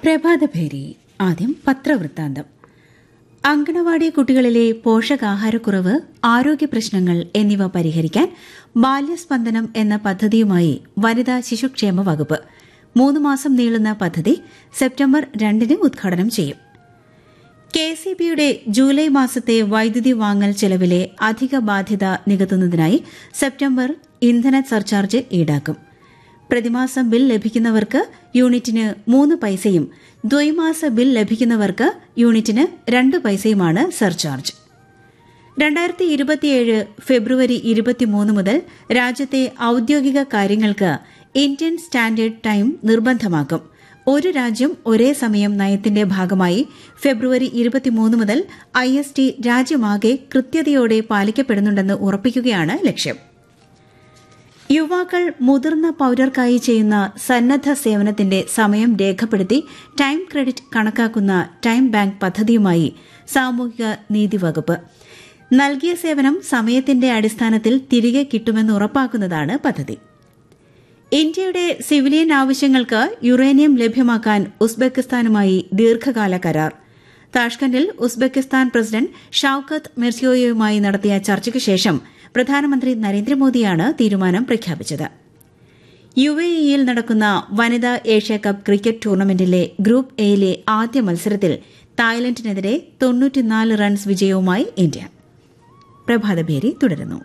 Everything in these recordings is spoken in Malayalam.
പ്രഭാതഭേരി ആദ്യം പത്രവൃത്താന്തം അങ്കണവാടി കുട്ടികളിലെ പോഷകാഹാരക്കുറവ് ആരോഗ്യ പ്രശ്നങ്ങൾ എന്നിവ പരിഹരിക്കാൻ ബാല്യസ്പന്ദനം എന്ന പദ്ധതിയുമായി വനിതാ ശിശുക്ഷേമ വകുപ്പ് മൂന്ന് മാസം നീളുന്ന പദ്ധതി സെപ്റ്റംബർ രണ്ടിന് ഉദ്ഘാടനം ചെയ്യും കെ സി ബിയുടെ ജൂലൈ മാസത്തെ വൈദ്യുതി വാങ്ങൽ ചെലവിലെ അധിക ബാധ്യത നികത്തുന്നതിനായി സെപ്റ്റംബർ ഇന്ധന സർചാർജ് ഈടാക്കും പ്രതിമാസം ബിൽ ലഭിക്കുന്നവർക്ക് യൂണിറ്റിന് മൂന്ന് പൈസയും ദ്വൈമാസ ബിൽ ലഭിക്കുന്നവർക്ക് യൂണിറ്റിന് രണ്ട് പൈസയുമാണ് സർചാർജ് രണ്ടായിരത്തി ഇരുപത്തിയേഴ് ഫെബ്രുവരി ഇരുപത്തിമൂന്ന് മുതൽ രാജ്യത്തെ ഔദ്യോഗിക കാര്യങ്ങൾക്ക് ഇന്ത്യൻ സ്റ്റാൻഡേർഡ് ടൈം നിർബന്ധമാക്കും ഒരു രാജ്യം ഒരേ സമയം നയത്തിന്റെ ഭാഗമായി ഫെബ്രുവരി ഇരുപത്തിമൂന്ന് മുതൽ ഐ എസ് ടി രാജ്യമാകെ കൃത്യതയോടെ പാലിക്കപ്പെടുന്നുണ്ടെന്ന് ഉറപ്പിക്കുകയാണ് ലക്ഷ്യം യുവാക്കൾ മുതിർന്ന പൌരർക്കായി ചെയ്യുന്ന സന്നദ്ധ സേവനത്തിന്റെ സമയം രേഖപ്പെടുത്തി ടൈം ക്രെഡിറ്റ് കണക്കാക്കുന്ന ടൈം ബാങ്ക് പദ്ധതിയുമായി സാമൂഹിക നീതി വകുപ്പ് നൽകിയ സേവനം സമയത്തിന്റെ അടിസ്ഥാനത്തിൽ തിരികെ കിട്ടുമെന്ന് ഉറപ്പാക്കുന്നതാണ് പദ്ധതി ഇന്ത്യയുടെ സിവിലിയൻ ആവശ്യങ്ങൾക്ക് യുറേനിയം ലഭ്യമാക്കാൻ ഉസ്ബെക്കിസ്ഥാനുമായി ദീർഘകാല കരാർ താഷ്കണ്ടിൽ ഉസ്ബെക്കിസ്ഥാൻ പ്രസിഡന്റ് ഷൌക്കത്ത് മിർസിയോയുമായി നടത്തിയ ചർച്ചയ്ക്ക് ശേഷം പ്രധാനമന്ത്രി നരേന്ദ്രമോദിയാണ് തീരുമാനം പ്രഖ്യാപിച്ചത് യു എ ഇയിൽ നടക്കുന്ന വനിതാ ഏഷ്യാകപ്പ് ക്രിക്കറ്റ് ടൂർണമെന്റിലെ ഗ്രൂപ്പ് എയിലെ ആദ്യ മത്സരത്തിൽ തായ്ലൻഡിനെതിരെ തൊണ്ണൂറ്റിനാല് റൺസ് വിജയവുമായി ഇന്ത്യ പ്രഭാതഭേരി തുടരുന്നു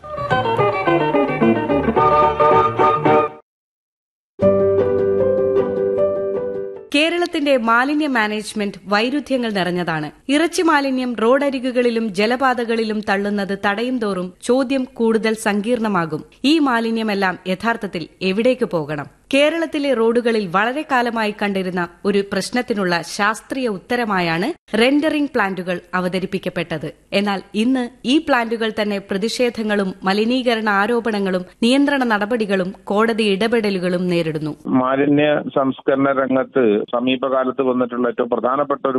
കേരളത്തിന്റെ മാലിന്യ മാനേജ്മെന്റ് വൈരുദ്ധ്യങ്ങൾ നിറഞ്ഞതാണ് ഇറച്ചി മാലിന്യം റോഡരികുകളിലും ജലപാതകളിലും തള്ളുന്നത് തടയും തോറും ചോദ്യം കൂടുതൽ സങ്കീർണമാകും ഈ മാലിന്യമെല്ലാം യഥാർത്ഥത്തിൽ എവിടേക്ക് പോകണം കേരളത്തിലെ റോഡുകളിൽ വളരെ കാലമായി കണ്ടിരുന്ന ഒരു പ്രശ്നത്തിനുള്ള ശാസ്ത്രീയ ഉത്തരമായാണ് റെൻഡറിംഗ് പ്ലാന്റുകൾ അവതരിപ്പിക്കപ്പെട്ടത് എന്നാൽ ഇന്ന് ഈ പ്ലാന്റുകൾ തന്നെ പ്രതിഷേധങ്ങളും മലിനീകരണ ആരോപണങ്ങളും നിയന്ത്രണ നടപടികളും കോടതി ഇടപെടലുകളും നേരിടുന്നു മാലിന്യ സംസ്കരണ രംഗത്ത് സമീപകാലത്ത് വന്നിട്ടുള്ള ഏറ്റവും പ്രധാനപ്പെട്ട ഒരു